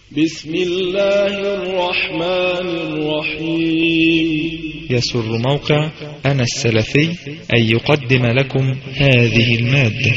بسم الله الرحمن الرحيم يسر موقع أنا السلفي أن يقدم لكم هذه المادة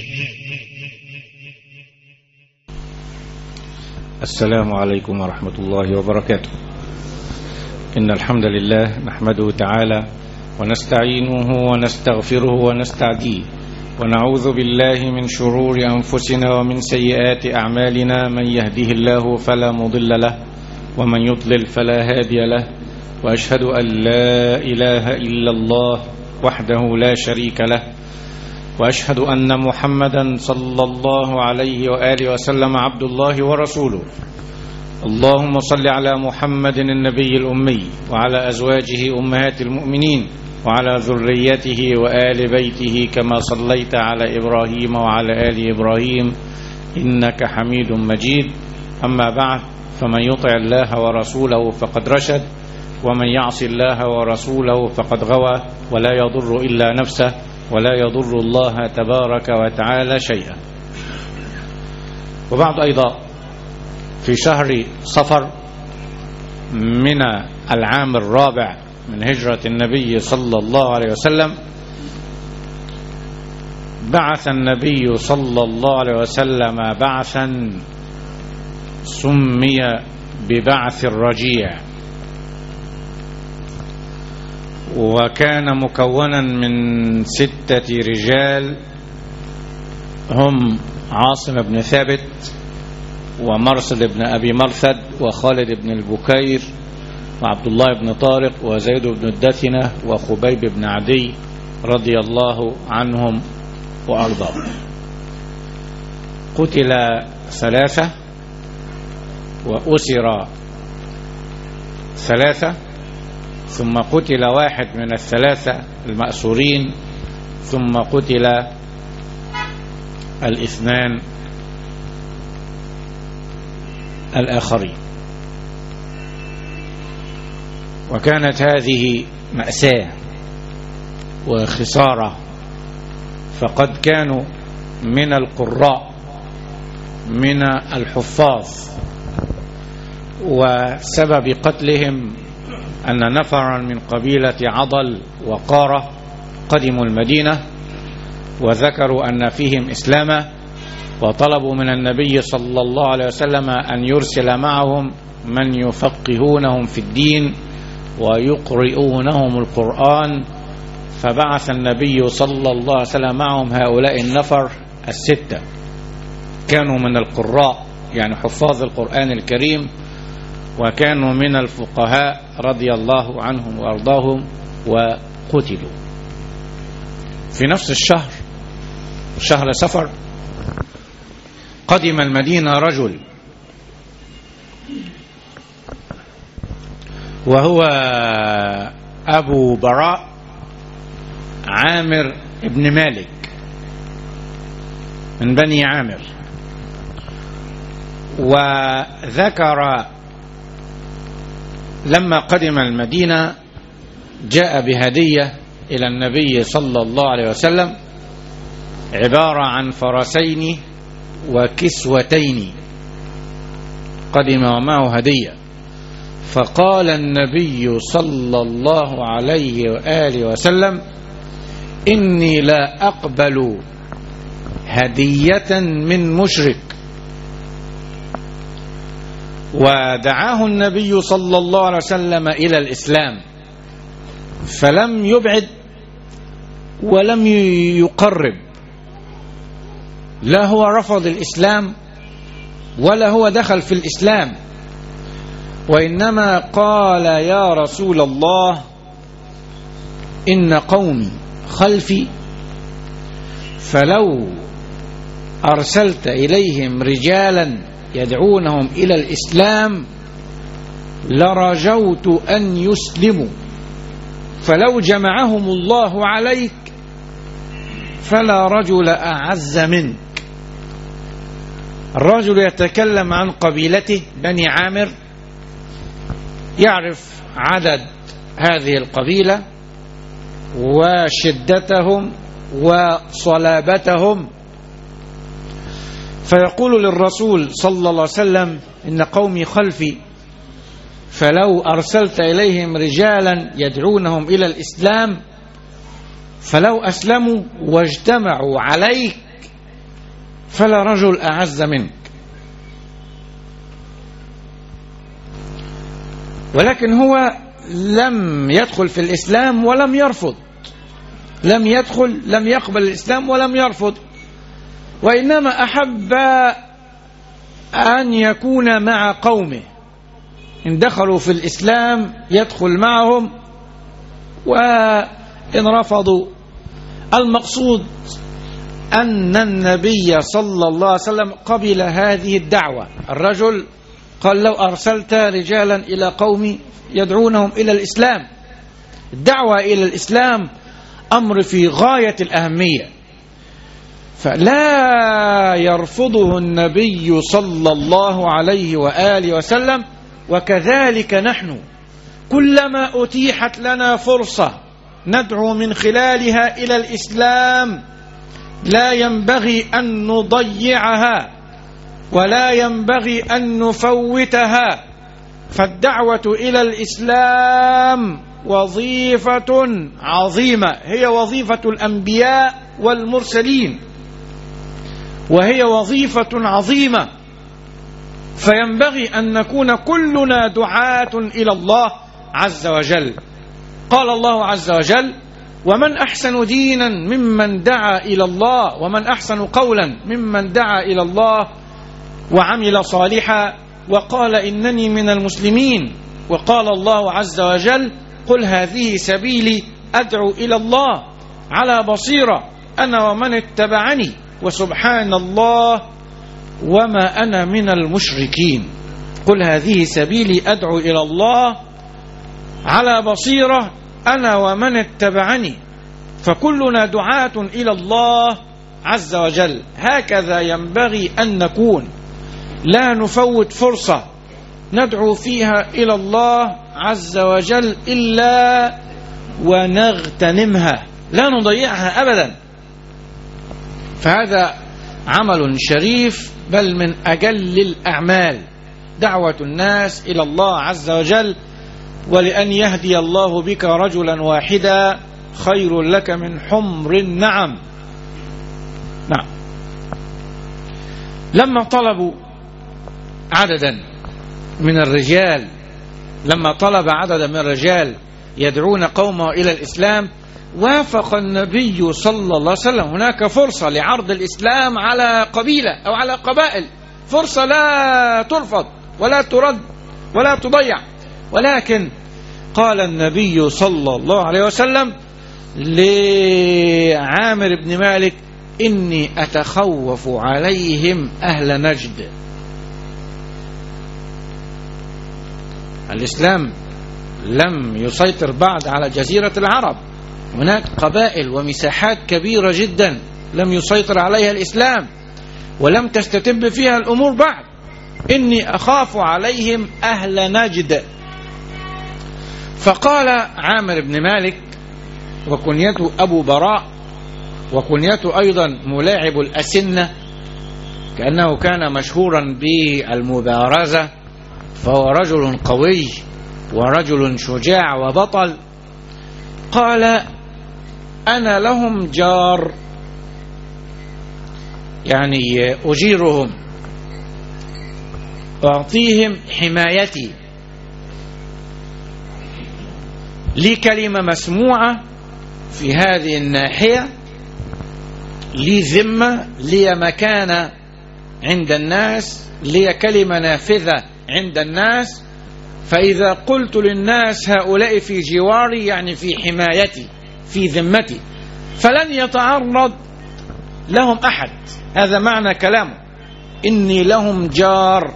السلام عليكم ورحمة الله وبركاته إن الحمد لله نحمده تعالى ونستعينه ونستغفره ونستعديه ونعوذ بالله من شرور أنفسنا ومن سيئات أعمالنا من يهده الله فلا مضل له ومن يضلل فلا هادي له وأشهد أن لا إله إلا الله وحده لا شريك له وأشهد أن محمدا صلى الله عليه وآله وسلم عبد الله ورسوله اللهم صل على محمد النبي الأمي وعلى أزواجه أمهات المؤمنين وعلى ذريته وآل بيته كما صليت على إبراهيم وعلى آل إبراهيم إنك حميد مجيد أما بعد فمن يطع الله ورسوله فقد رشد ومن يعص الله ورسوله فقد غوى ولا يضر إلا نفسه ولا يضر الله تبارك وتعالى شيئا وبعد أيضا في شهر صفر من العام الرابع من هجرة النبي صلى الله عليه وسلم بعث النبي صلى الله عليه وسلم بعثا سمي ببعث الرجيع وكان مكونا من ستة رجال هم عاصم بن ثابت ومرصد بن أبي مرثد وخالد بن البكير وعبد الله بن طارق وزيد بن الدثنة وخبيب بن عدي رضي الله عنهم وأرضاهم قتل ثلاثة وأسر ثلاثة ثم قتل واحد من الثلاثة المأسورين ثم قتل الاثنان الآخرين وكانت هذه مأساة وخسارة فقد كانوا من القراء من الحفاظ وسبب قتلهم أن نفرا من قبيلة عضل وقارة قدموا المدينة وذكروا أن فيهم إسلاما وطلبوا من النبي صلى الله عليه وسلم أن يرسل معهم من يفقهونهم في الدين ويقرئونهم القرآن فبعث النبي صلى الله عليه وسلم معهم هؤلاء النفر الستة كانوا من القراء يعني حفاظ القرآن الكريم وكانوا من الفقهاء رضي الله عنهم وأرضاهم وقتلوا في نفس الشهر شهر سفر قدم المدينة رجل وهو أبو براء عامر ابن مالك من بني عامر وذكر لما قدم المدينة جاء بهدية إلى النبي صلى الله عليه وسلم عبارة عن فرسين وكسوتين قدم ومعه هديه فقال النبي صلى الله عليه وآله وسلم إني لا أقبل هدية من مشرك ودعاه النبي صلى الله عليه وسلم إلى الإسلام فلم يبعد ولم يقرب لا هو رفض الإسلام ولا هو دخل في الإسلام وإنما قال يا رسول الله إن قومي خلفي فلو أرسلت إليهم رجالا يدعونهم إلى الإسلام لرجوت أن يسلموا فلو جمعهم الله عليك فلا رجل أعز منك الرجل يتكلم عن قبيلته بني عامر يعرف عدد هذه القبيلة وشدتهم وصلابتهم فيقول للرسول صلى الله عليه وسلم إن قومي خلفي فلو أرسلت إليهم رجالا يدعونهم إلى الإسلام فلو أسلموا واجتمعوا عليك فلا رجل أعز منك ولكن هو لم يدخل في الإسلام ولم يرفض لم يدخل لم يقبل الإسلام ولم يرفض وإنما أحب أن يكون مع قومه إن دخلوا في الإسلام يدخل معهم وإن رفضوا المقصود أن النبي صلى الله عليه وسلم قبل هذه الدعوة الرجل قال لو أرسلت رجالا إلى قومي يدعونهم إلى الإسلام الدعوة إلى الإسلام أمر في غاية الأهمية فلا يرفضه النبي صلى الله عليه وآله وسلم وكذلك نحن كلما أتيحت لنا فرصة ندعو من خلالها إلى الإسلام لا ينبغي أن نضيعها ولا ينبغي أن نفوتها فالدعوة إلى الإسلام وظيفة عظيمة هي وظيفة الأنبياء والمرسلين وهي وظيفة عظيمة فينبغي أن نكون كلنا دعاة إلى الله عز وجل قال الله عز وجل ومن أحسن دينا ممن دعا إلى الله ومن أحسن قولا ممن دعا إلى الله وعمل صالحا وقال إنني من المسلمين وقال الله عز وجل قل هذه سبيلي أدعو إلى الله على بصيرة أنا ومن اتبعني وسبحان الله وما أنا من المشركين قل هذه سبيلي أدعو إلى الله على بصيرة أنا ومن اتبعني فكلنا دعاة إلى الله عز وجل هكذا ينبغي أن نكون لا نفوت فرصة ندعو فيها إلى الله عز وجل إلا ونغتنمها لا نضيعها أبدا فهذا عمل شريف بل من أجل الأعمال دعوة الناس إلى الله عز وجل ولأن يهدي الله بك رجلا واحدا خير لك من حمر النعم نعم لما طلبوا عددا من الرجال لما طلب عددا من الرجال يدعون قومه إلى الإسلام وافق النبي صلى الله عليه وسلم هناك فرصة لعرض الإسلام على قبيلة أو على قبائل فرصة لا ترفض ولا ترد ولا تضيع ولكن قال النبي صلى الله عليه وسلم لعامر بن مالك إني أتخوف عليهم أهل نجد الإسلام لم يسيطر بعد على جزيرة العرب هناك قبائل ومساحات كبيرة جدا لم يسيطر عليها الإسلام ولم تستتب فيها الأمور بعد إني أخاف عليهم أهل نجد فقال عامر بن مالك وكنيته أبو براء وكنيته أيضا ملاعب الأسنة كأنه كان مشهورا بالمبارزة فهو رجل قوي ورجل شجاع وبطل قال أنا لهم جار يعني أجيرهم أعطيهم حمايتي لي كلمة مسموعة في هذه الناحية لي ذمة لي مكانة عند الناس لي كلمة نافذة عند الناس فإذا قلت للناس هؤلاء في جواري يعني في حمايتي في ذمتي فلن يتعرض لهم أحد هذا معنى كلامه إني لهم جار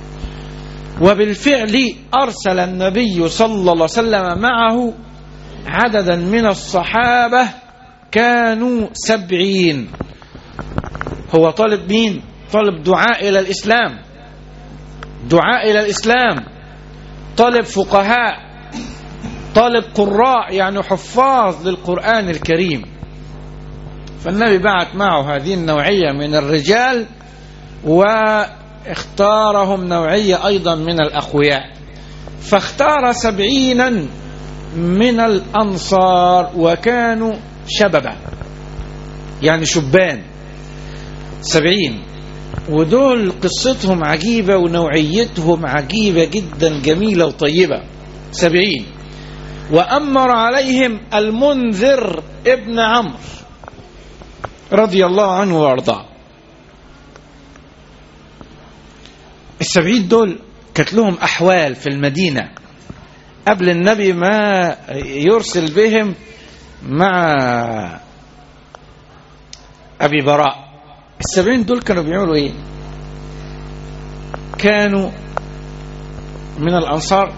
وبالفعل أرسل النبي صلى الله عليه وسلم معه عددا من الصحابة كانوا سبعين هو طالب مين طالب دعاء إلى الإسلام دعاء إلى الإسلام طالب فقهاء طالب قراء يعني حفاظ للقرآن الكريم فالنبي بعث معه هذه النوعية من الرجال اختارهم نوعية أيضا من الأقوياء فاختار سبعينا من الأنصار وكانوا شببا يعني شبان سبعين ودول قصتهم عجيبة ونوعيتهم عجيبة جدا جميلة وطيبة سبعين وأمر عليهم المنذر ابن عمرو رضي الله عنه وارضاه السبعين دول كانت لهم أحوال في المدينة قبل النبي ما يرسل بهم مع أبي براء السبعين دول كانوا بيعملوا إيه كانوا من الأنصار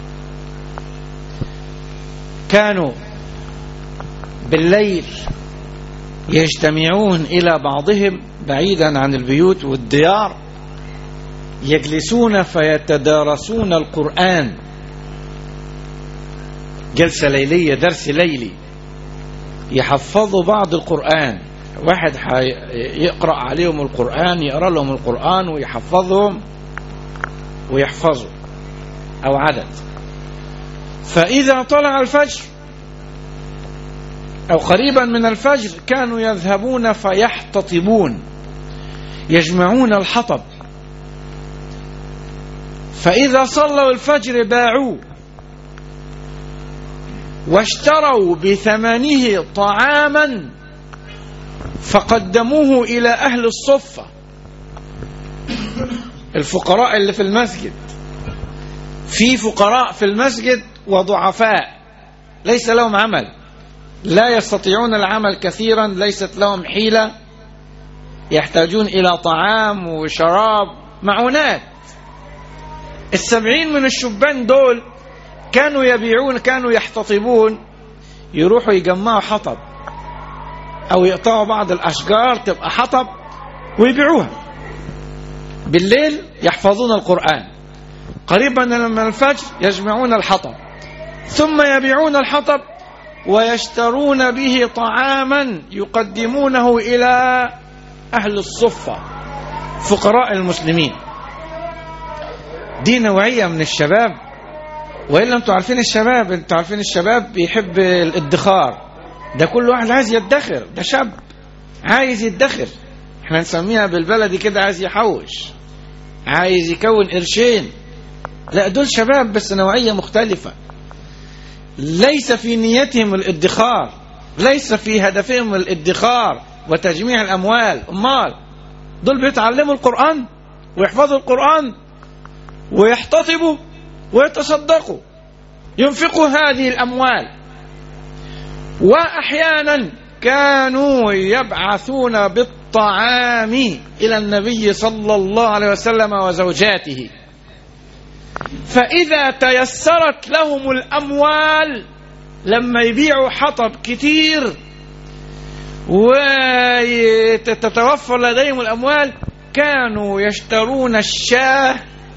كانوا بالليل يجتمعون إلى بعضهم بعيدا عن البيوت والديار يجلسون فيتدارسون القرآن جلسة ليلية درس ليلي يحفظوا بعض القرآن واحد يقرأ عليهم القرآن يقرأ لهم القرآن ويحفظهم ويحفظوا أو عدد فإذا طلع الفجر أو قريبا من الفجر كانوا يذهبون فيحتطبون يجمعون الحطب فإذا صلوا الفجر باعوه واشتروا بثمنه طعاما فقدموه إلى أهل الصفة الفقراء اللي في المسجد في فقراء في المسجد وضعفاء ليس لهم عمل لا يستطيعون العمل كثيرا ليست لهم حيلة يحتاجون إلى طعام وشراب معونات السبعين من الشبان دول كانوا يبيعون كانوا يحتطبون يروحوا يجمعوا حطب أو يقطعوا بعض الأشجار تبقى حطب ويبيعوها بالليل يحفظون القرآن قريبا من الفجر يجمعون الحطب ثم يبيعون الحطب ويشترون به طعاما يقدمونه إلى أهل الصفة فقراء المسلمين دي نوعية من الشباب وإلا أنتوا عارفين الشباب أنتوا عارفين الشباب بيحب الادخار ده كل واحد عايز يدخر ده شاب عايز يدخر احنا نسميها بالبلدي كده عايز يحوش عايز يكون قرشين لا دول شباب بس نوعية مختلفة ليس في نيتهم الادخار ليس في هدفهم الادخار وتجميع الأموال أمال دول بيتعلموا القرآن ويحفظوا القرآن ويحتطبوا ويتصدقوا ينفقوا هذه الأموال وأحيانا كانوا يبعثون بالطعام إلى النبي صلى الله عليه وسلم وزوجاته فإذا تيسرت لهم الأموال لما يبيعوا حطب كتير وتتوفر لديهم الأموال كانوا يشترون الشاه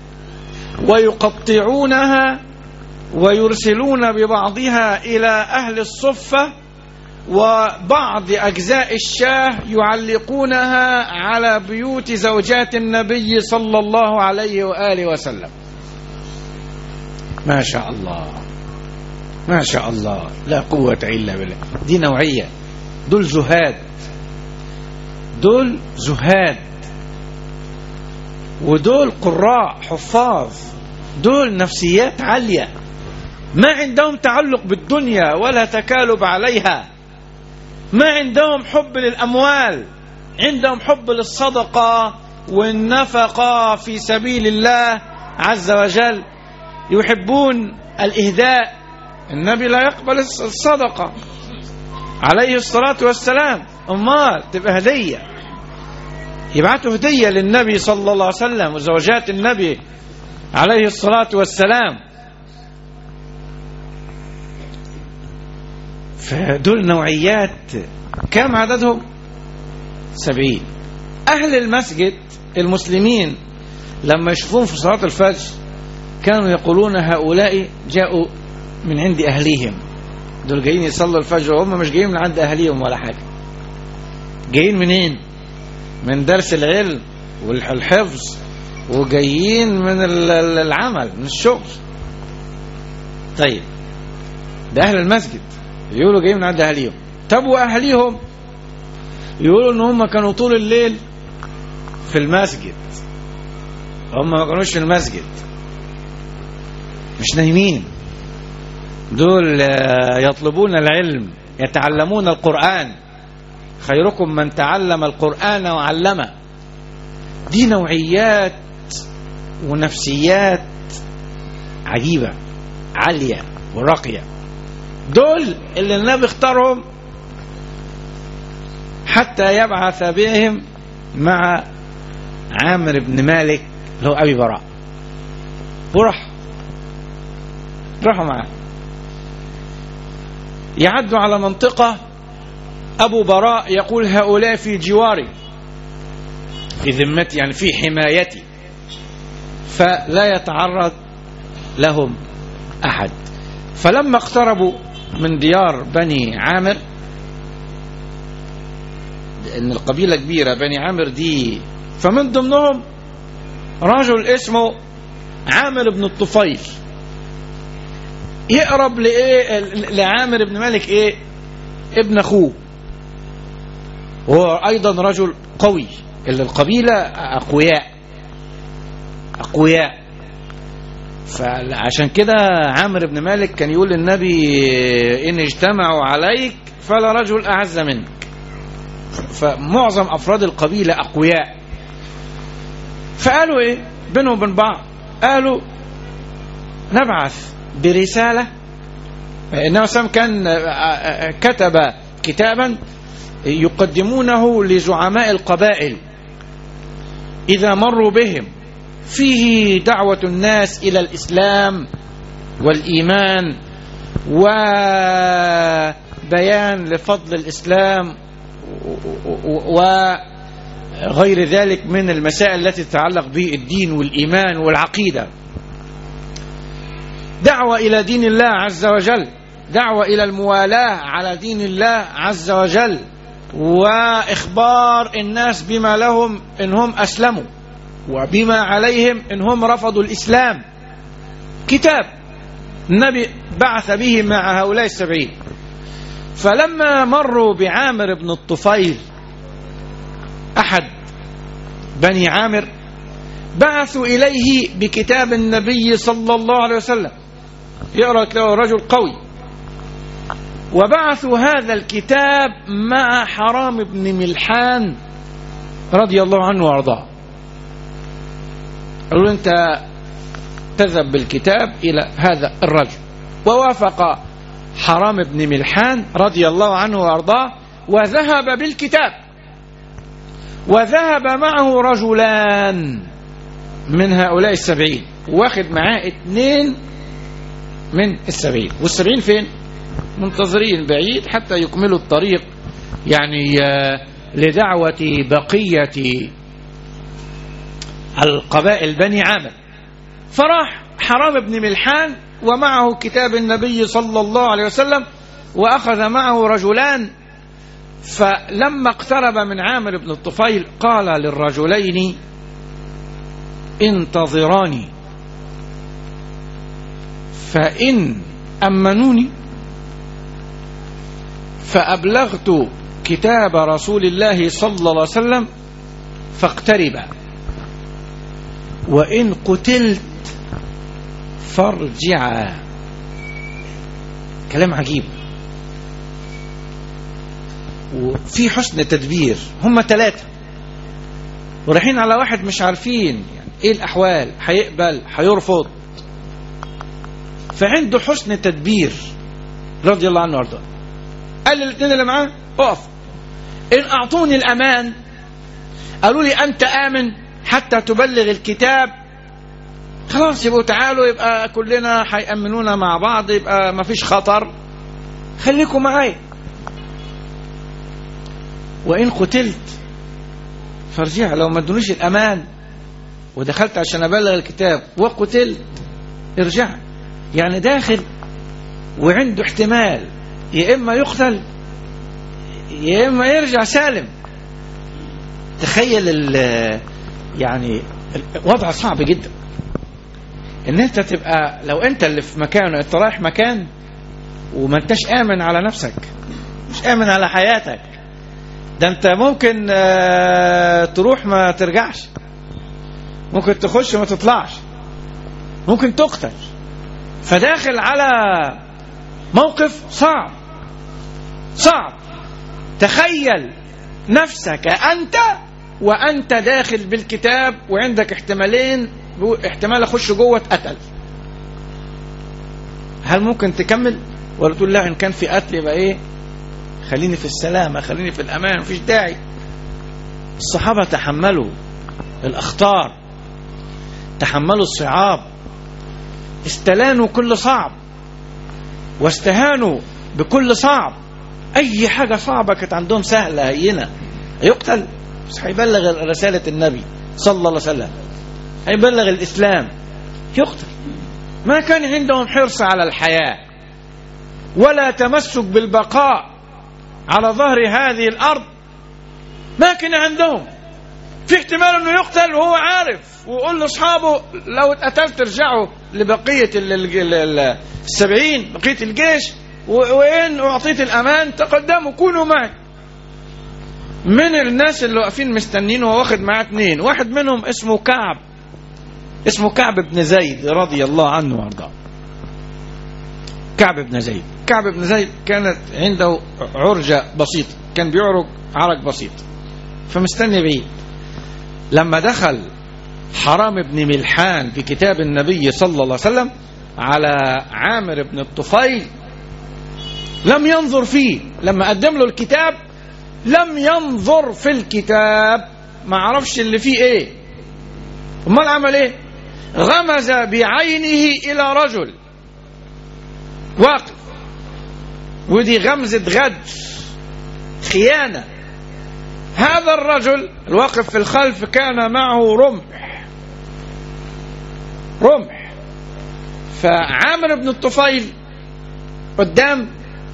ويقطعونها ويرسلون ببعضها إلى أهل الصفة وبعض أجزاء الشاه يعلقونها على بيوت زوجات النبي صلى الله عليه وآله وسلم ما شاء الله ما شاء الله لا قوة إلا بالله دي نوعية دول زهاد دول زهاد ودول قراء حفاظ دول نفسيات عالية ما عندهم تعلق بالدنيا ولا تكالب عليها ما عندهم حب للأموال عندهم حب للصدقة والنفقة في سبيل الله عز وجل يحبون الإهداء النبي لا يقبل الصدقة عليه الصلاة والسلام أمال تبقى هدية يبعثوا هدية للنبي صلى الله عليه وسلم وزوجات النبي عليه الصلاة والسلام فدول نوعيات كم عددهم سبعين أهل المسجد المسلمين لما يشوفون في صلاة الفجر كانوا يقولون هؤلاء جاءوا من عند أهليهم دول جايين يصلوا الفجر وهم مش جايين من عند أهليهم ولا حاجة جايين منين من درس العلم والحفظ وجايين من ال- ال- العمل من الشغل طيب ده أهل المسجد يقولوا جايين من عند أهليهم طب وأهليهم يقولوا إن هم كانوا طول الليل في المسجد هم ما كانوش في المسجد مش نايمين دول آه، يطلبون العلم يتعلمون القرآن خيركم من تعلم القرآن وعلمه دي نوعيات ونفسيات عجيبة عالية وراقية دول اللي النبي اختارهم حتى يبعث بهم مع عامر بن مالك اللي هو أبي براء وراح راحوا معاه يعدوا على منطقة أبو براء يقول هؤلاء في جواري في ذمتي يعني في حمايتي فلا يتعرض لهم أحد فلما اقتربوا من ديار بني عامر لأن القبيلة كبيرة بني عامر دي فمن ضمنهم رجل اسمه عامر بن الطفيل يقرب لإيه لعامر بن مالك إيه ابن أخوه وهو أيضا رجل قوي اللي القبيلة أقوياء أقوياء فعشان كده عامر بن مالك كان يقول للنبي إن اجتمعوا عليك فلا رجل أعز منك فمعظم أفراد القبيلة أقوياء فقالوا إيه بينهم وبين بعض قالوا نبعث برسالة النبي صلى كان كتب كتابا يقدمونه لزعماء القبائل إذا مروا بهم فيه دعوة الناس إلى الإسلام والإيمان وبيان لفضل الإسلام وغير ذلك من المسائل التي تتعلق بالدين والإيمان والعقيدة دعوة إلى دين الله عز وجل دعوة إلى الموالاة على دين الله عز وجل وإخبار الناس بما لهم إنهم أسلموا وبما عليهم إنهم رفضوا الإسلام كتاب النبي بعث به مع هؤلاء السبعين فلما مروا بعامر بن الطفيل أحد بني عامر بعثوا إليه بكتاب النبي صلى الله عليه وسلم يقرأ له رجل قوي وبعثوا هذا الكتاب مع حرام بن ملحان رضي الله عنه وارضاه قالوا له انت تذهب بالكتاب الى هذا الرجل ووافق حرام بن ملحان رضي الله عنه وارضاه وذهب بالكتاب وذهب معه رجلان من هؤلاء السبعين واخد معاه اتنين من السبعين والسبعين فين منتظرين بعيد حتى يكملوا الطريق يعني لدعوة بقية القبائل بني عامر فراح حرام بن ملحان ومعه كتاب النبي صلى الله عليه وسلم وأخذ معه رجلان فلما اقترب من عامر بن الطفيل قال للرجلين انتظراني فإن أمنوني فأبلغت كتاب رسول الله صلى الله عليه وسلم فاقتربا وإن قتلت فارجعا كلام عجيب وفي حسن تدبير هم ثلاثة ورايحين على واحد مش عارفين يعني ايه الأحوال هيقبل هيرفض فعنده حسن تدبير رضي الله عنه وارضاه قال للاثنين اللي معاه اقف ان اعطوني الامان قالوا لي انت امن حتى تبلغ الكتاب خلاص يبقوا تعالوا يبقى كلنا هيأمنونا مع بعض يبقى ما فيش خطر خليكم معايا وإن قتلت فارجع لو ما ادونيش الأمان ودخلت عشان أبلغ الكتاب وقتلت ارجع يعني داخل وعنده احتمال يا إما يقتل يا إما يرجع سالم تخيل يعني وضع صعب جدا ان انت تبقى لو انت اللي في مكان انت رايح مكان وما انتش امن على نفسك مش امن على حياتك ده انت ممكن آه، تروح ما ترجعش ممكن تخش ما تطلعش ممكن تقتل فداخل على موقف صعب صعب تخيل نفسك انت وانت داخل بالكتاب وعندك احتمالين احتمال اخش جوه اتقتل هل ممكن تكمل ولا تقول لا ان كان في قتل يبقى ايه خليني في السلامه خليني في الامان مفيش داعي الصحابه تحملوا الاخطار تحملوا الصعاب استلانوا كل صعب واستهانوا بكل صعب اي حاجه صعبه كانت عندهم سهله هينه يقتل بس هيبلغ رساله النبي صلى الله عليه وسلم هيبلغ الاسلام يقتل ما كان عندهم حرص على الحياه ولا تمسك بالبقاء على ظهر هذه الارض ما كان عندهم في احتمال انه يقتل وهو عارف ويقول لاصحابه لو اتقتلت ارجعوا لبقيه ال- ال- ال- السبعين بقيه الجيش و- وان اعطيت الامان تقدموا كونوا معي من الناس اللي واقفين مستنين هو واخد معاه اثنين واحد منهم اسمه كعب اسمه كعب بن زيد رضي الله عنه وارضاه كعب بن زيد كعب بن زيد كانت عنده عرجة بسيطة كان بيعرج عرج بسيط فمستني بعيد لما دخل حرام بن ملحان في كتاب النبي صلى الله عليه وسلم على عامر بن الطفيل لم ينظر فيه لما قدم له الكتاب لم ينظر في الكتاب ما عرفش اللي فيه ايه امال عمل ايه غمز بعينه الى رجل واقف ودي غمزة غدر خيانة هذا الرجل الواقف في الخلف كان معه رمح رمح فعامر بن الطفيل قدام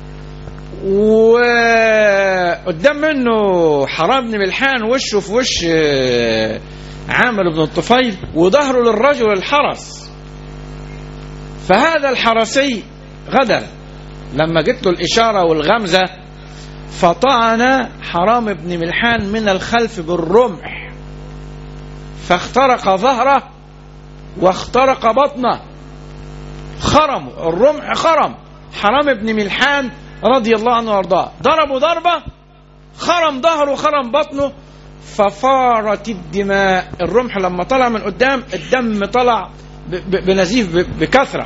وقدام منه حرام بن ملحان وشه في وش آه، عامر بن الطفيل وظهره للرجل الحرس فهذا الحرسي غدر لما جت له الإشارة والغمزة فطعن حرام بن ملحان من الخلف بالرمح فاخترق ظهره واخترق بطنه خرم الرمح خرم حرام بن ملحان رضي الله عنه وارضاه ضربوا ضربة خرم ظهره خرم بطنه ففارت الدماء الرمح لما طلع من قدام الدم طلع ب- ب- بنزيف ب- بكثرة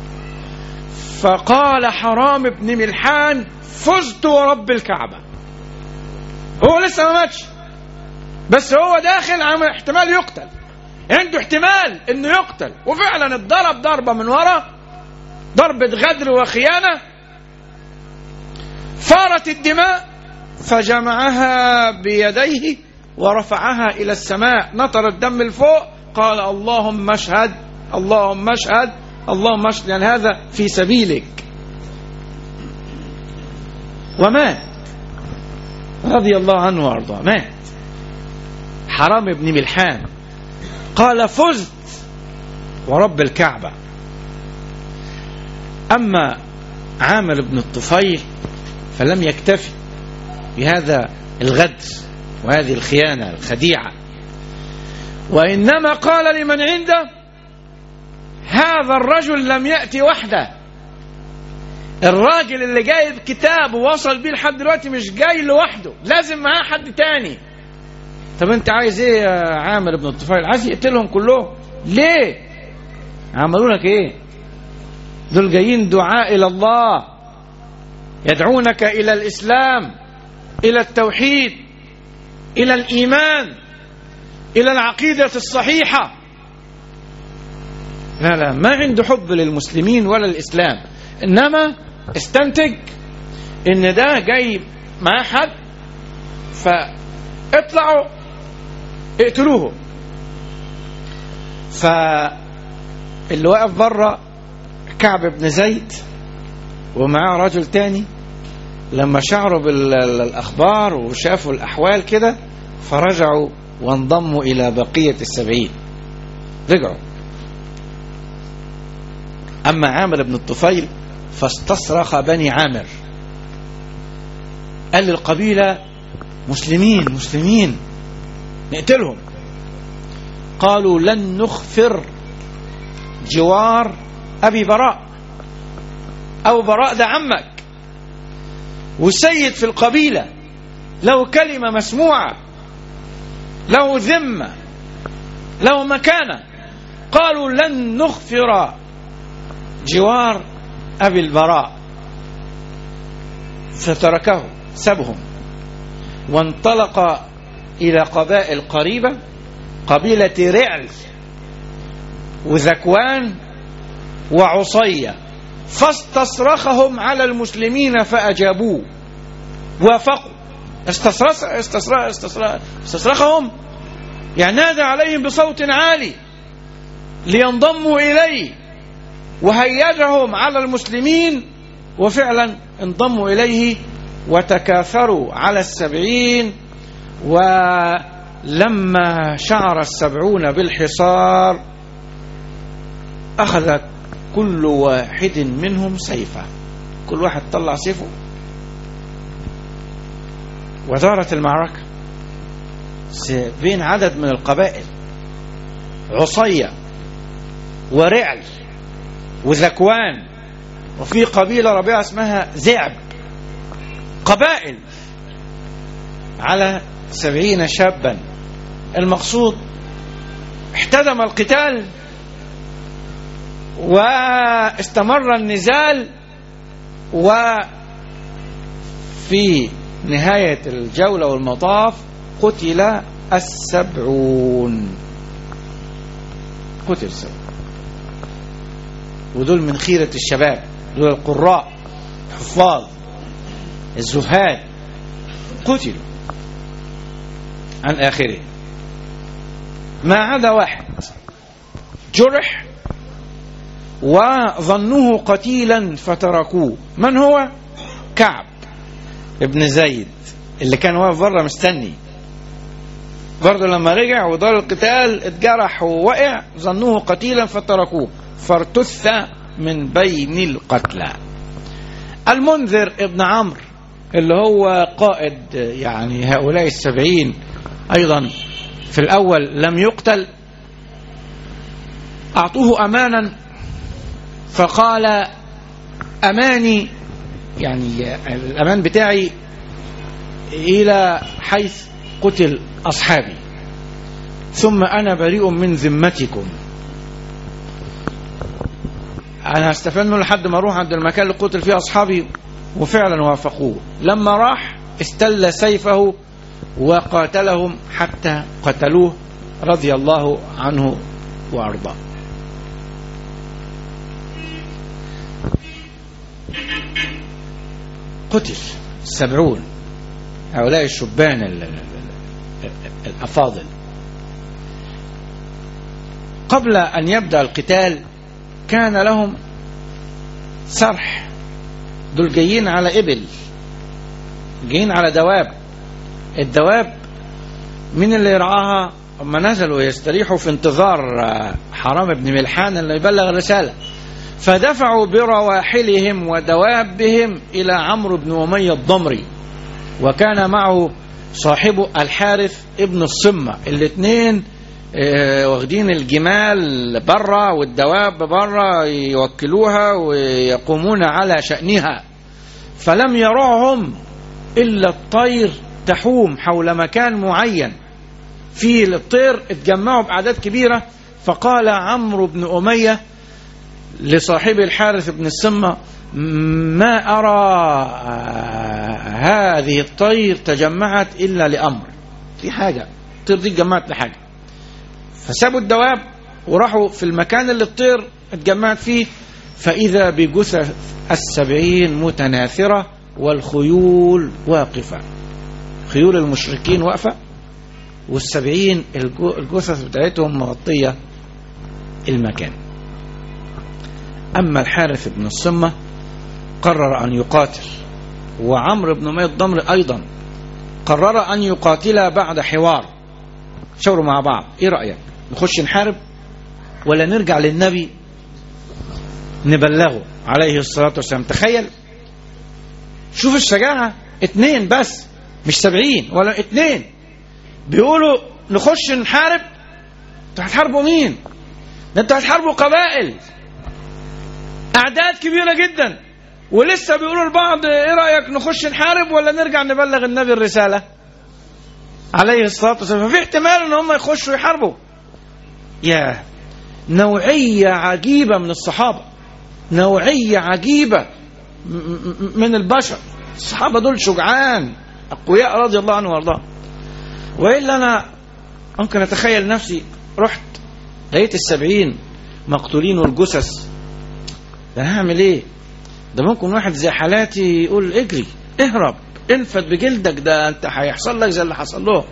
فقال حرام بن ملحان فزت ورب الكعبة هو لسه ما ماتش بس هو داخل عم احتمال يقتل عنده احتمال انه يقتل وفعلا اتضرب ضربة من ورا ضربة غدر وخيانة فارت الدماء فجمعها بيديه ورفعها إلى السماء نطر الدم الفوق قال اللهم اشهد اللهم اشهد اللهم اشهد يعني هذا في سبيلك ومات رضي الله عنه وارضاه مات حرام بن ملحان قال فزت ورب الكعبة أما عامر بن الطفيل فلم يكتفي بهذا الغدر وهذه الخيانة الخديعة وإنما قال لمن عنده هذا الرجل لم يأتي وحده الراجل اللي جايب كتاب ووصل بيه لحد دلوقتي مش جاي لوحده لازم معاه حد تاني طب انت عايز ايه يا عامر بن الطفيل عايز يقتلهم كلهم ليه عملوا لك ايه دول جايين دعاء الى الله يدعونك الى الاسلام الى التوحيد الى الايمان الى العقيده الصحيحه لا لا ما عنده حب للمسلمين ولا الاسلام انما استنتج ان ده جاي مع حد فاطلعوا اقتلوه فاللي واقف بره كعب بن زيد ومعاه رجل تاني لما شعروا بالأخبار وشافوا الأحوال كده فرجعوا وانضموا إلى بقية السبعين رجعوا أما عامر بن الطفيل فاستصرخ بني عامر قال للقبيلة مسلمين مسلمين نقتلهم قالوا لن نخفر جوار أبي براء أبو براء ده عمك والسيد في القبيلة له كلمة مسموعة له ذمة له مكانة قالوا لن نغفر جوار أبي البراء فتركه سبهم وانطلق إلى قبائل قريبة قبيلة رعل وذكوان وعصية فاستصرخهم على المسلمين فأجابوه وافقوا استصرخ استصرخ استصرخ استصرخهم يعني نادى عليهم بصوت عالي لينضموا إليه وهيجهم على المسلمين وفعلا انضموا إليه وتكاثروا على السبعين ولما شعر السبعون بالحصار أخذ كل واحد منهم سيفه كل واحد طلع سيفه ودارت المعركة بين عدد من القبائل عصية ورعل وذكوان وفي قبيلة ربيعة اسمها ذئب قبائل على سبعين شابا المقصود احتدم القتال واستمر النزال وفي نهاية الجولة والمطاف قتل السبعون قتل السبعون ودول من خيرة الشباب دول القراء الحفاظ الزهاد قتلوا عن آخره ما عدا واحد جرح وظنوه قتيلا فتركوه من هو كعب ابن زيد اللي كان واقف بره مستني برضه لما رجع ودار القتال اتجرح ووقع ظنوه قتيلا فتركوه فارتث من بين القتلى المنذر ابن عمرو اللي هو قائد يعني هؤلاء السبعين أيضا في الأول لم يقتل أعطوه أمانا فقال أماني يعني الأمان بتاعي إلى حيث قتل أصحابي ثم أنا بريء من ذمتكم أنا هستفنه لحد ما أروح عند المكان اللي قتل فيه أصحابي وفعلا وافقوه لما راح استل سيفه وقاتلهم حتى قتلوه رضي الله عنه وأرضاه قتل السبعون هؤلاء الشبان ال- ال- ال- الأفاضل قبل أن يبدأ القتال كان لهم سرح دول جايين على إبل جايين على دواب الدواب مين اللي يرعاها هم نزلوا يستريحوا في انتظار آه، حرام بن ملحان اللي يبلغ الرسالة فدفعوا برواحلهم ودوابهم إلى عمرو بن أمية الضمري وكان معه صاحبه الحارث ابن الصمة الاثنين آه، واخدين الجمال برا والدواب برا يوكلوها ويقومون على شأنها فلم يرعهم إلا الطير تحوم حول مكان معين في الطير اتجمعوا بأعداد كبيرة فقال عمرو بن أمية لصاحب الحارث بن السمة ما أرى آه، هذه الطير تجمعت إلا لأمر في حاجة الطير دي اتجمعت لحاجة فسابوا الدواب وراحوا في المكان اللي الطير اتجمعت فيه فإذا بجثث السبعين متناثرة والخيول واقفة خيول المشركين واقفة والسبعين الجو- الجثث بتاعتهم مغطية المكان أما الحارث بن الصمة قرر أن يقاتل وعمرو بن أمية الضمر أيضا قرر أن يقاتلا بعد حوار شاوروا مع بعض إيه رأيك نخش نحارب ولا نرجع للنبي نبلغه عليه الصلاة والسلام تخيل شوف الشجاعة اتنين بس مش سبعين ولا اتنين بيقولوا نخش نحارب انتوا هتحاربوا مين ده انتوا هتحاربوا قبائل اعداد كبيرة جدا ولسه بيقولوا البعض ايه رأيك نخش نحارب ولا نرجع نبلغ النبي الرسالة عليه الصلاة والسلام ففي احتمال ان هم يخشوا يحاربوا يا نوعية عجيبة من الصحابة نوعية عجيبة م- م- من البشر الصحابة دول شجعان أقوياء رضي الله عنهم وارضاهم وإلا أنا ممكن أتخيل نفسي رحت لقيت السبعين مقتولين والجثث ده هعمل إيه ده ممكن واحد زي حالاتي يقول اجري اهرب انفد بجلدك ده انت هيحصل لك زي اللي حصل له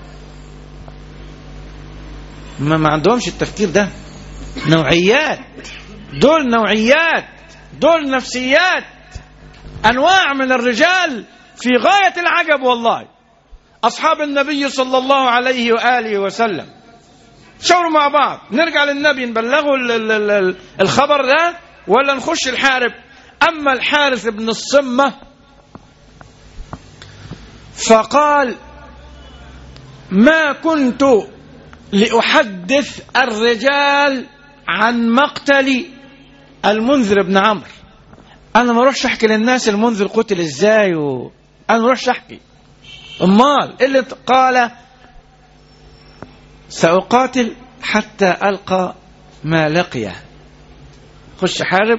ما, ما عندهمش التفكير ده نوعيات دول نوعيات دول نفسيات انواع من الرجال في غايه العجب والله اصحاب النبي صلى الله عليه واله وسلم شاوروا مع بعض نرجع للنبي نبلغه ال- ال- ال- الخبر ده ولا نخش الحارب اما الحارث بن الصمه فقال ما كنت لاحدث الرجال عن مقتل المنذر بن عمرو انا ما اروحش احكي للناس المنذر قتل ازاي و... انا ما اروحش احكي امال إيه اللي قال ساقاتل حتى القى ما لقيه خش حارب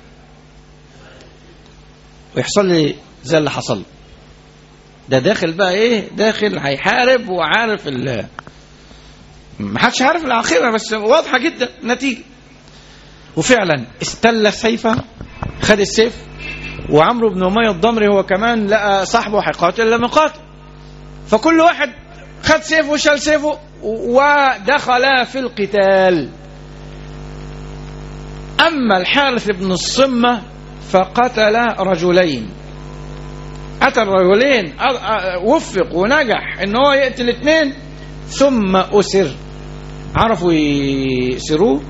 ويحصل لي زي اللي حصل له. ده داخل بقى ايه داخل هيحارب وعارف ال ما حدش عارف الاخره بس واضحه جدا النتيجه وفعلا استل سيفه خد السيف وعمرو بن اميه الضمري هو كمان لقى صاحبه هيقاتل لما قاتل فكل واحد خد سيفه وشال سيفه ودخلا في القتال اما الحارث بن الصمه فقتل رجلين قتل رجلين أ- أ- وفق ونجح ان هو يقتل اثنين ثم اسر عرفوا يسروه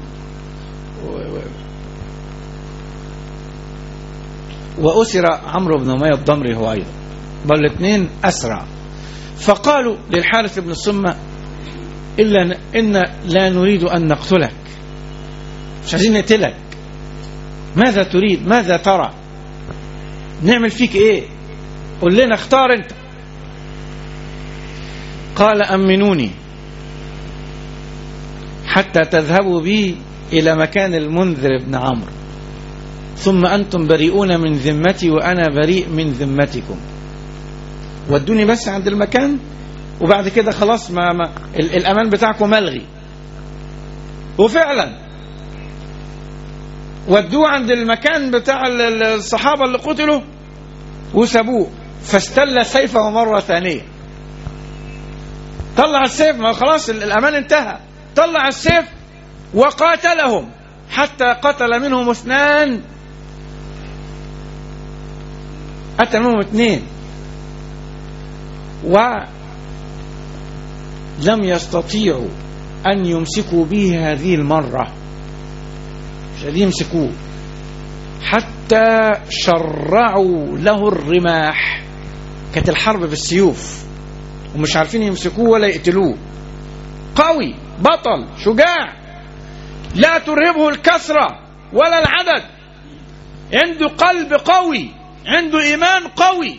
وأسر عمرو بن أمية الضمري هو أيضا بل الاثنين أسرع فقالوا للحارث بن الصمة إلا ن- إن لا نريد أن نقتلك مش عايزين نقتلك ماذا تريد ماذا ترى نعمل فيك إيه قل لنا اختار أنت قال أمنوني حتى تذهبوا بي إلى مكان المنذر بن عمرو ثم أنتم بريئون من ذمتي وأنا بريء من ذمتكم ودوني بس عند المكان وبعد كده خلاص ما, ما ال- الأمان بتاعكم ملغي وفعلا ودوه عند المكان بتاع ال- ال- الصحابة اللي قتلوا وسابوه فاستل سيفه مرة ثانية طلع السيف ما خلاص ال- الأمان انتهى طلع السيف وقاتلهم حتى قتل منهم اثنان قتل منهم اثنين ولم يستطيعوا أن يمسكوا به هذه المرة مش قادرين يمسكوه حتى شرعوا له الرماح كانت الحرب بالسيوف ومش عارفين يمسكوه ولا يقتلوه قوي بطل شجاع لا ترهبه الكثرة ولا العدد عنده قلب قوي عنده إيمان قوي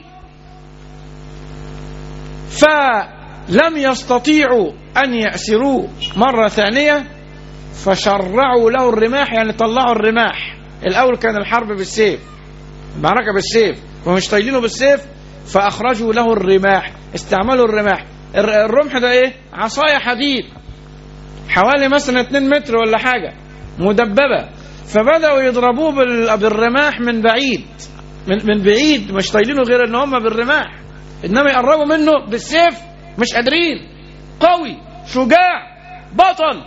فلم يستطيعوا أن يأسروه مرة ثانية فشرعوا له الرماح يعني طلعوا الرماح الأول كان الحرب بالسيف المعركة بالسيف ومش طايلينه بالسيف فأخرجوا له الرماح استعملوا الرماح الر- الرمح ده إيه عصاية حديد حوالي مثلا 2 متر ولا حاجة مدببة فبدأوا يضربوه بال- بالرماح من بعيد من, من بعيد مش طايلينه غير ان هم بالرماح انما يقربوا منه بالسيف مش قادرين قوي شجاع بطل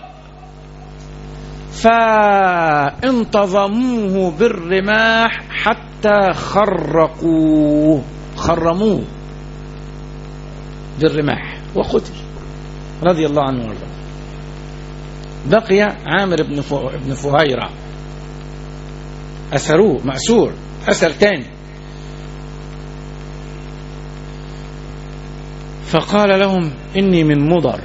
فانتظموه بالرماح حتى خرقوه خرموه بالرماح وقتل رضي الله عنه وارضاه بقي عامر بن فو- بن فهيرة أسروه مأسور أسر تاني فقال لهم إني من مضر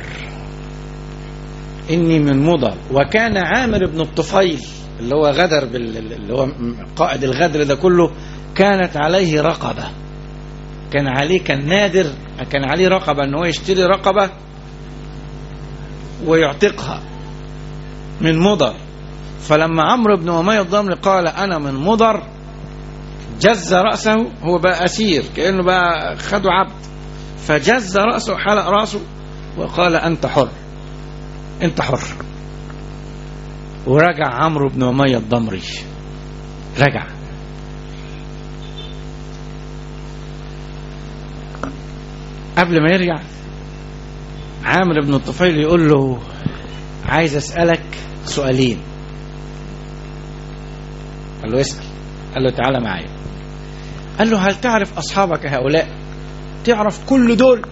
إني من مضر وكان عامر بن الطفيل اللي هو غدر بال... اللي هو قائد الغدر ده كله كانت عليه رقبة كان عليه كان نادر كان عليه رقبة ان هو يشتري رقبة ويعتقها من مضر فلما عمرو بن أمية الضمري قال أنا من مضر جز رأسه هو بقى أسير كأنه بقى خده عبد فجز رأسه حلق رأسه وقال أنت حر أنت حر ورجع عمرو بن أمية الضمري رجع قبل ما يرجع عامر بن الطفيل يقول له عايز أسألك سؤالين قال له اسأل قال له تعالى معايا قال له هل تعرف أصحابك هؤلاء تعرف كل دول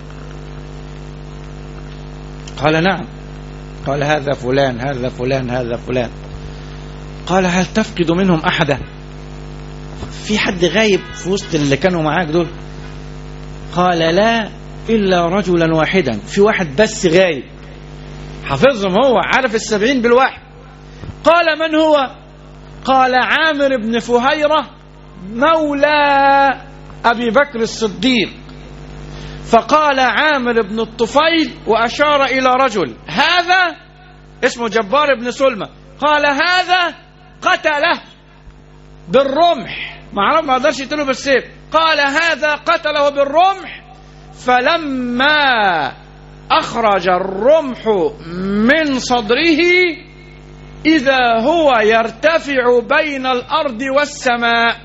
قال نعم قال هذا فلان هذا فلان هذا فلان قال هل تفقد منهم أحدا في حد غايب في وسط اللي كانوا معاك دول قال لا إلا رجلا واحدا في واحد بس غايب حافظهم هو عارف السبعين بالواحد قال من هو قال عامر بن فهيرة مولى أبي بكر الصديق فقال عامر بن الطفيل وأشار إلى رجل هذا اسمه جبار بن سلمة قال هذا قتله بالرمح ما عرف ما قدرش يقتله بالسيف قال هذا قتله بالرمح فلما أخرج الرمح من صدره إذا هو يرتفع بين الأرض والسماء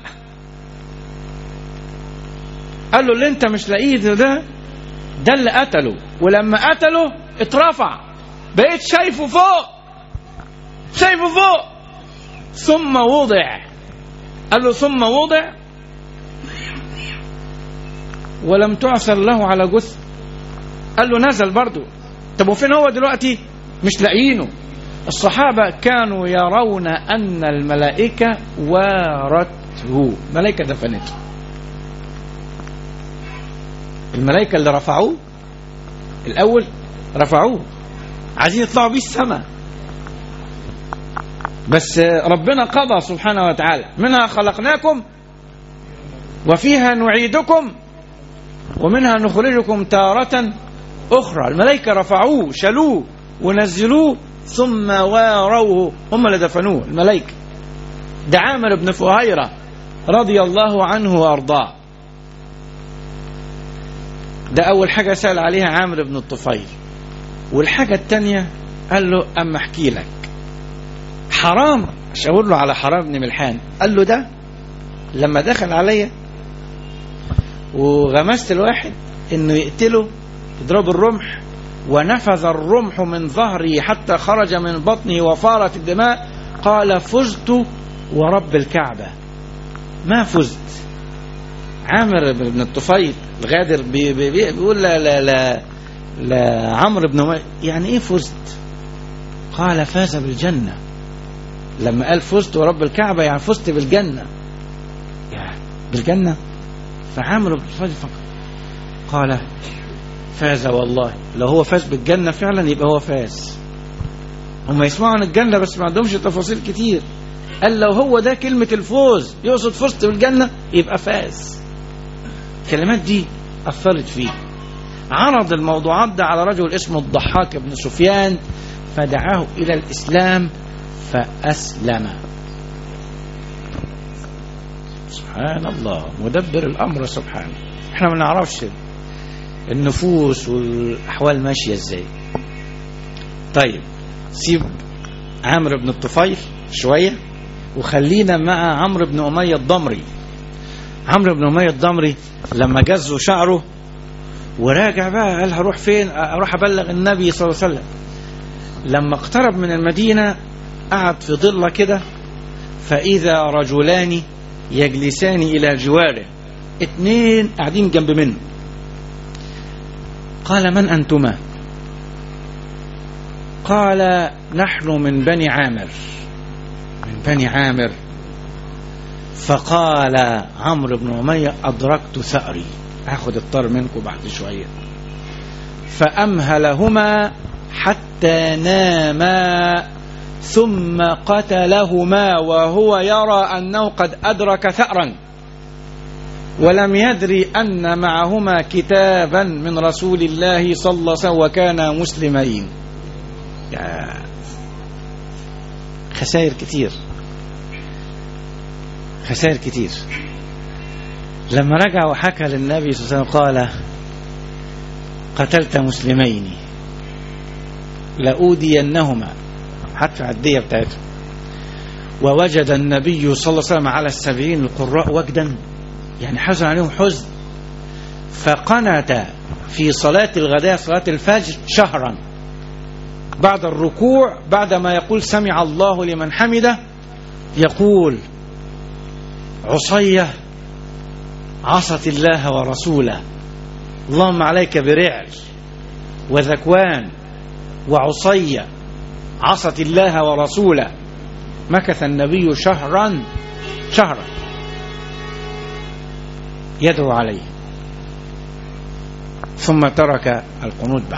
قال له اللي انت مش لاقيه ده ده اللي قتله ولما قتله اترفع بقيت شايفه فوق شايفه فوق ثم وضع قال له ثم وضع ولم تعثر له على جثة قال له نزل برضه طب وفين هو دلوقتي مش لاقيينه الصحابة كانوا يرون أن الملائكة وارته ملائكة دفنته الملائكة اللي رفعوه الأول رفعوه عايزين يطلعوا بيه السماء بس ربنا قضى سبحانه وتعالى منها خلقناكم وفيها نعيدكم ومنها نخرجكم تارة أخرى الملائكة رفعوه شالوه ونزلوه ثم واروه هم اللي دفنوه الملائكة ده عامر بن فهيرة رضي الله عنه وأرضاه ده أول حاجة سأل عليها عامر بن الطفيل والحاجة التانية قال له أما أحكي لك حرام شاور له على حرام بن ملحان قال له ده لما دخل عليا وغمست الواحد انه يقتله يضرب الرمح ونفذ الرمح من ظهري حتى خرج من بطني وفارت الدماء قال فزت ورب الكعبة ما فزت عامر بن الطفيل الغادر بي بي بي بيقول لا لا لا لا عمرو بن مي يعني ايه فزت قال فاز بالجنة لما قال فزت ورب الكعبة يعني فزت بالجنة يعني بالجنة فعامر بن الطفيل فقط قال فاز والله لو هو فاز بالجنة فعلا يبقى هو فاز هم يسمعوا عن الجنة بس ما عندهمش تفاصيل كتير قال لو هو ده كلمة الفوز يقصد فزت بالجنة يبقى فاز الكلمات دي أثرت فيه عرض الموضوعات ده على رجل اسمه الضحاك بن سفيان فدعاه إلى الإسلام فأسلم سبحان الله مدبر الأمر سبحانه احنا ما نعرفش النفوس والأحوال ماشية ازاي طيب سيب عمرو بن الطفيل شوية وخلينا مع عمرو بن أمية الضمري عمرو بن أمية الضمري لما جزوا شعره وراجع بقى قال هروح فين اروح ابلغ النبي صلى الله عليه وسلم لما اقترب من المدينة قعد في ضلة كده فإذا رجلان يجلسان إلى جواره اتنين قاعدين جنب منه قال من أنتما قال نحن من بني عامر من بني عامر فقال عمرو بن أمية أدركت ثأري هاخد الطار منكم بعد شوية فأمهلهما حتى ناما ثم قتلهما وهو يرى أنه قد أدرك ثأرا ولم يدري أن معهما كتابا من رسول الله صلى الله عليه وسلم وكانا مسلمين يا خسائر كتير خسائر كتير لما رجع وحكى للنبي صلى الله عليه وسلم قال قتلت مسلمين لأودينهما حتى الدية بتاعتهم ووجد النبي صلى الله عليه وسلم على السبعين القراء وجدا يعني حزن عليهم حزن فقنت في صلاة الغداء صلاة الفجر شهرا بعد الركوع بعدما يقول سمع الله لمن حمده يقول عصية عصت الله ورسوله اللهم عليك برعل وذكوان وعصية عصت الله ورسوله مكث النبي شهرا شهرا يدعو عليه ثم ترك القنوت بعد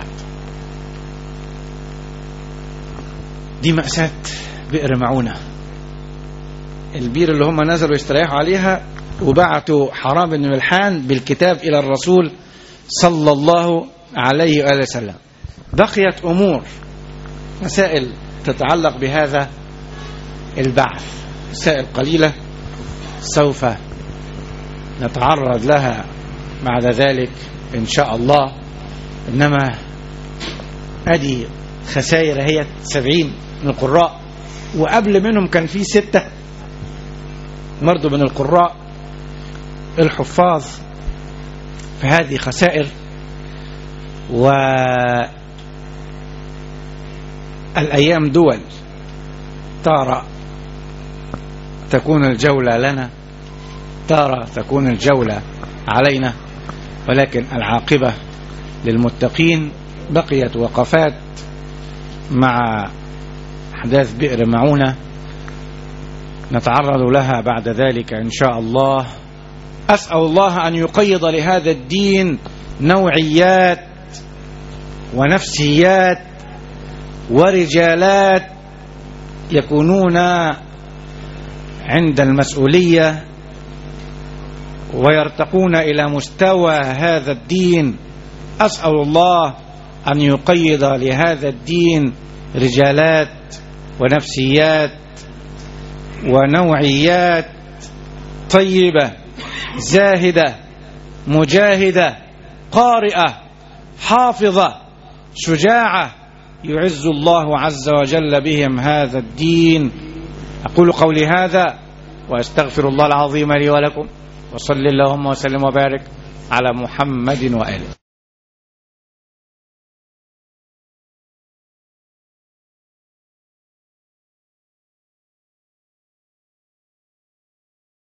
دي مأساة بئر معونة البير اللي هم نزلوا يستريحوا عليها وبعتوا حرام بن ملحان بالكتاب إلى الرسول صلى الله عليه وآله وسلم بقيت أمور مسائل تتعلق بهذا البعث مسائل قليلة سوف نتعرض لها بعد ذلك إن شاء الله إنما أدي خسائر هي سبعين من القراء وقبل منهم كان في ستة برضه من القراء الحفاظ فهذه خسائر و الأيام دول ترى تكون الجولة لنا ترى تكون الجولة علينا ولكن العاقبة للمتقين بقيت وقفات مع أحداث بئر معونة نتعرض لها بعد ذلك إن شاء الله أسأل الله أن يقيض لهذا الدين نوعيات ونفسيات ورجالات يكونون عند المسؤولية ويرتقون إلى مستوى هذا الدين أسأل الله أن يقيض لهذا الدين رجالات ونفسيات ونوعيات طيبة زاهدة مجاهدة قارئة حافظة شجاعة يعز الله عز وجل بهم هذا الدين أقول قولي هذا وأستغفر الله العظيم لي ولكم وصل اللهم وسلم وبارك على محمد وآله